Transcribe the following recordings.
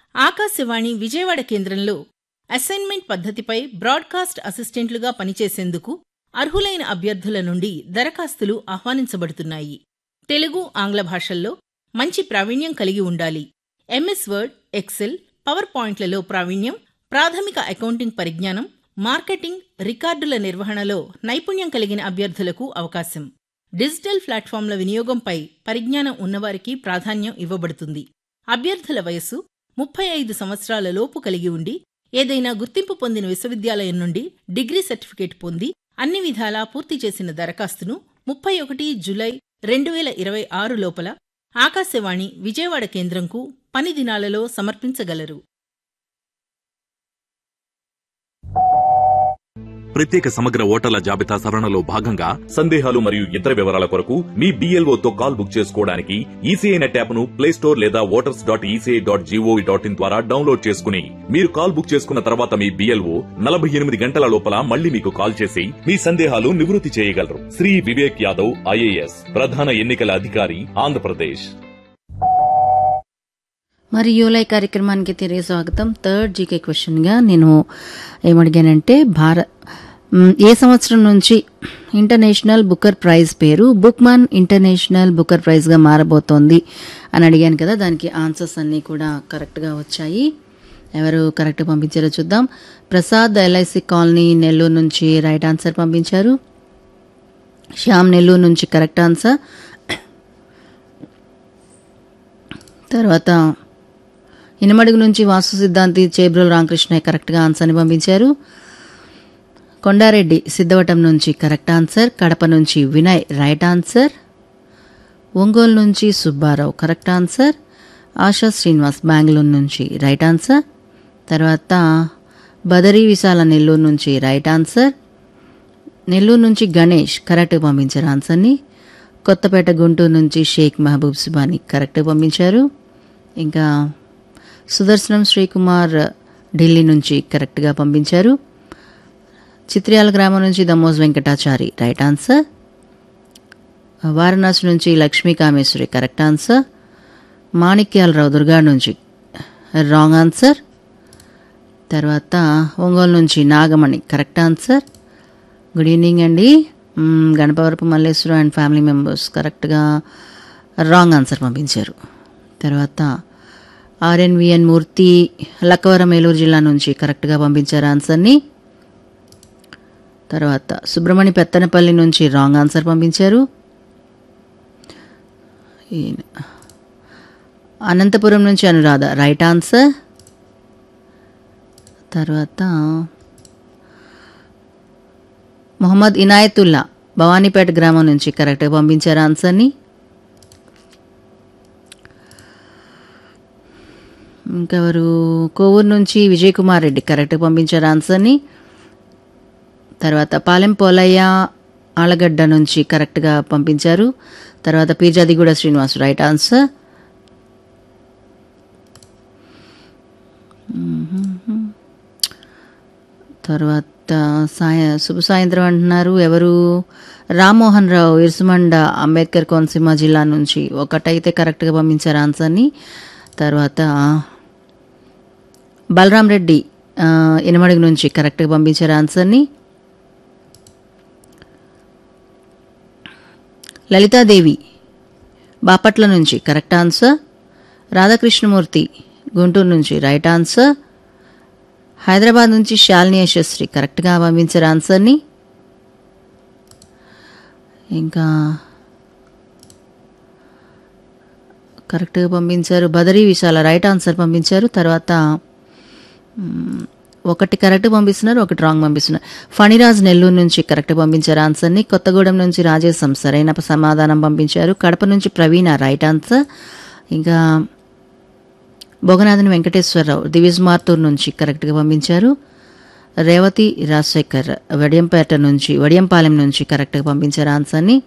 ఆకాశవాణి విజయవాడ కేంద్రంలో assignment పద్ధతిపై broadcast అసిస్టెంట్లుగా పనిచేసేందుకు అర్హులైన అభ్యర్థుల నుండి దరఖాస్తులు ఆహ్వానించబడుతున్నాయి తెలుగు ఆంగ్ల భాషల్లో మంచి ప్రావీణ్యం కలిగి ఉండాలి ఎంఎస్ వర్డ్ ఎక్సెల్ పవర్ పాయింట్లలో ప్రావీణ్యం ప్రాథమిక అకౌంటింగ్ పరిజ్ఞానం మార్కెటింగ్ రికార్డుల నిర్వహణలో నైపుణ్యం కలిగిన అభ్యర్థులకు అవకాశం డిజిటల్ ప్లాట్ఫామ్ల వినియోగంపై పరిజ్ఞానం ఉన్నవారికి ప్రాధాన్యం ఇవ్వబడుతుంది అభ్యర్థుల వయస్సు ముప్పై ఐదు సంవత్సరాల లోపు కలిగి ఉండి ఏదైనా గుర్తింపు పొందిన విశ్వవిద్యాలయం నుండి డిగ్రీ సర్టిఫికేట్ పొంది అన్ని విధాలా పూర్తి చేసిన దరఖాస్తును ముప్పై ఒకటి జులై రెండు వేల ఇరవై ఆరు లోపల ఆకాశవాణి విజయవాడ కేంద్రంకు పని దినాలలో సమర్పించగలరు ప్రత్యేక సమగ్ర ఓటర్ల జాబితా సవరణలో భాగంగా సందేహాలు మరియు ఇతర వివరాల కొరకు మీ BLO తో కాల్ బుక్ చేసుకోవడానికి ఈసీఐ నెట్ యాప్ ను ప్లే స్టోర్ లేదా voters dot ECI dot gov dot in ద్వారా డౌన్లోడ్ చేసుకుని మీరు కాల్ బుక్ చేసుకున్న తర్వాత మీ బిఎల్ఓ నలభై ఎనిమిది గంటల లోపల మళ్ళీ మీకు కాల్ చేసి మీ సందేహాలు నివృత్తి చేయగలరు శ్రీ వివేక్ యాదవ్ ఐఏఎస్ ప్రధాన ఎన్నికల అధికారి ఆంధ్రప్రదేశ్ మరి యూలై కార్యక్రమానికి తిరిగి స్వాగతం థర్డ్ జీకే క్వశ్చన్గా నేను ఏమడిగానంటే భారత్ మ్, ఏ సంవత్సరం నుంచి ఇంటర్నేషనల్ బుకర్ ప్రైజ్ పేరు బుక్మాన్ ఇంటర్నేషనల్ బుకర్ ప్రైజ్గా మారబోతోంది అని అడిగాను కదా దానికి ఆన్సర్స్ అన్నీ కూడా కరెక్ట్గా వచ్చాయి ఎవరు కరెక్ట్ పంపించారో చూద్దాం ప్రసాద్ ఎల్ఐసి కాలనీ నెల్లూరు నుంచి రైట్ ఆన్సర్ పంపించారు శ్యామ్ నెల్లూరు నుంచి కరెక్ట్ ఆన్సర్ తర్వాత ఇనమడుగు నుంచి వాస్తు సిద్ధాంతి చేబ్రోలు రామకృష్ణ కరెక్ట్గా ఆన్సర్ని పంపించారు కొండారెడ్డి సిద్ధవటం నుంచి కరెక్ట్ ఆన్సర్ కడప నుంచి వినయ్ రైట్ ఆన్సర్ ఒంగోలు నుంచి సుబ్బారావు కరెక్ట్ ఆన్సర్ ఆశా శ్రీనివాస్ బెంగళూరు నుంచి రైట్ ఆన్సర్ తర్వాత బదరీ విశాల నెల్లూరు నుంచి రైట్ ఆన్సర్ నెల్లూరు నుంచి గణేష్ కరెక్ట్ పంపించారు ఆన్సర్ని కొత్తపేట గుంటూరు నుంచి షేక్ మహబూబ్ సుబాని కరెక్ట్ పంపించారు ఇంకా సుదర్శనం శ్రీకుమార్ ఢిల్లీ నుంచి కరెక్ట్గా పంపించారు చిత్రియాల గ్రామం నుంచి దమోజ్ వెంకటాచారి రైట్ ఆన్సర్ వారణాసి నుంచి లక్ష్మీ కామేశ్వరి కరెక్ట్ ఆన్సర్ మాణిక్యాలరావు దుర్గా నుంచి రాంగ్ ఆన్సర్ తర్వాత ఒంగోలు నుంచి Nagamani correct answer good evening అండి మ్మ్, Ganapavarapu Malleswaram and family members కరెక్ట్గా రాంగ్ ఆన్సర్ పంపించారు తర్వాత ఆర్ఎన్విఎన్ మూర్తి లక్కవరం ఏలూరు జిల్లా నుంచి కరెక్ట్గా పంపించారు ఆన్సర్ని తర్వాత సుబ్రహ్మణ్య పెత్తనపల్లి నుంచి రాంగ్ ఆన్సర్ పంపించారు ఈయన అనంతపురం నుంచి అనురాధ రైట్ ఆన్సర్ తర్వాత మొహమ్మద్ ఇనాయతుల్లా భవానీపేట గ్రామం నుంచి కరెక్ట్గా పంపించారు ఆన్సర్ని ఇంకెవరు కోవూరు నుంచి విజయ్ కుమార్ రెడ్డి కరెక్ట్గా పంపించారు ఆన్సర్ని తర్వాత పాలెం పోలయ్య ఆలగడ్డ నుంచి కరెక్ట్గా పంపించారు తర్వాత పీజాదిగూడ శ్రీనివాస్ రైట్ ఆన్సర్ తర్వాత సాయ శుభ సాయంత్రం అంటున్నారు ఎవరు రామ్మోహన్ రావు ఇరుసుమండ అంబేద్కర్ కోనసీమ జిల్లా నుంచి ఒకటైతే కరెక్ట్గా పంపించారు ఆన్సర్ని తర్వాత బలరాం రెడ్డి ఆ, ఇనమడుగు నుంచి కరెక్ట్గా పంపించారు ఆన్సర్ని లలితాదేవి బాపట్ల నుంచి కరెక్ట్ ఆన్సర్ రాధాకృష్ణమూర్తి గుంటూరు నుంచి రైట్ ఆన్సర్ హైదరాబాద్ నుంచి శాలిని యశస్వి కరెక్ట్గా పంపించారు ఆన్సర్ని ఇంకా కరెక్ట్గా పంపించారు బదరీ విశాల రైట్ ఆన్సర్ పంపించారు తర్వాత మ్, ఒకటి కరెక్ట్ పంపిస్తున్నారు ఒకటి రాంగ్ పంపిస్తున్నారు ఫణిరాజ్ నెల్లూరు నుంచి కరెక్ట్ పంపించారు ఆన్సర్ని కొత్తగూడెం నుంచి రాజేశం సరైన సమాధానం పంపించారు కడప నుంచి ప్రవీణ రైట్ ఆన్సర్ ఇంకా భోగనాథన్ వెంకటేశ్వరరావు దివిజ్ మార్తూర్ నుంచి కరెక్ట్గా పంపించారు రేవతి రాజశేఖర్ వడియంపేట నుంచి వడియంపాలెం నుంచి కరెక్ట్గా పంపించారు ఆన్సర్ని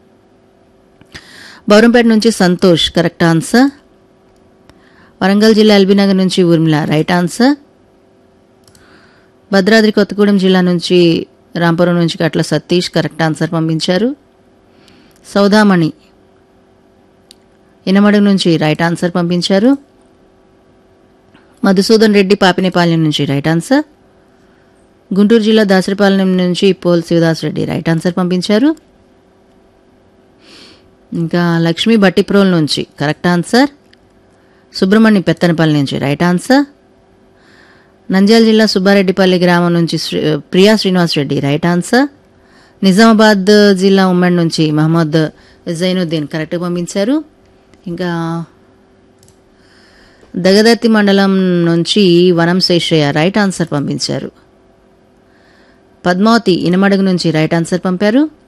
బౌరంపేట నుంచి సంతోష్ కరెక్ట్ ఆన్సర్ వరంగల్ జిల్లా ఎల్బీనగర్ నుంచి ఊర్మిళ రైట్ ఆన్సర్ భద్రాద్రి కొత్తగూడెం జిల్లా నుంచి రాంపురం నుంచి కట్ల సతీష్ కరెక్ట్ ఆన్సర్ పంపించారు సౌదామణి ఇనమడుగు నుంచి రైట్ ఆన్సర్ పంపించారు మధుసూదన్ రెడ్డి పాపినేపాలెం నుంచి రైట్ ఆన్సర్ గుంటూరు జిల్లా దాసరిపాలెం నుంచి Paul Sivadas Reddy right answer పంపించారు ఇంకా లక్ష్మీ బట్టిప్రోల్ నుంచి కరెక్ట్ ఆన్సర్ సుబ్రహ్మణ్యం పెత్తనపల్లి నుంచి రైట్ ఆన్సర్ నంద్యాల జిల్లా సుబ్బారెడ్డిపల్లి గ్రామం నుంచి శ్రీ ప్రియా శ్రీనివాస్ రెడ్డి రైట్ ఆన్సర్ నిజామాబాద్ జిల్లా ఉమ్మడి నుంచి మహమ్మద్ జైనుద్దీన్ కరెక్ట్ పంపించారు ఇంకా దగదత్తి మండలం నుంచి వనం శేషయ్య రైట్ ఆన్సర్ పంపించారు పద్మావతి ఇనమడుగు నుంచి రైట్ ఆన్సర్ పంపారు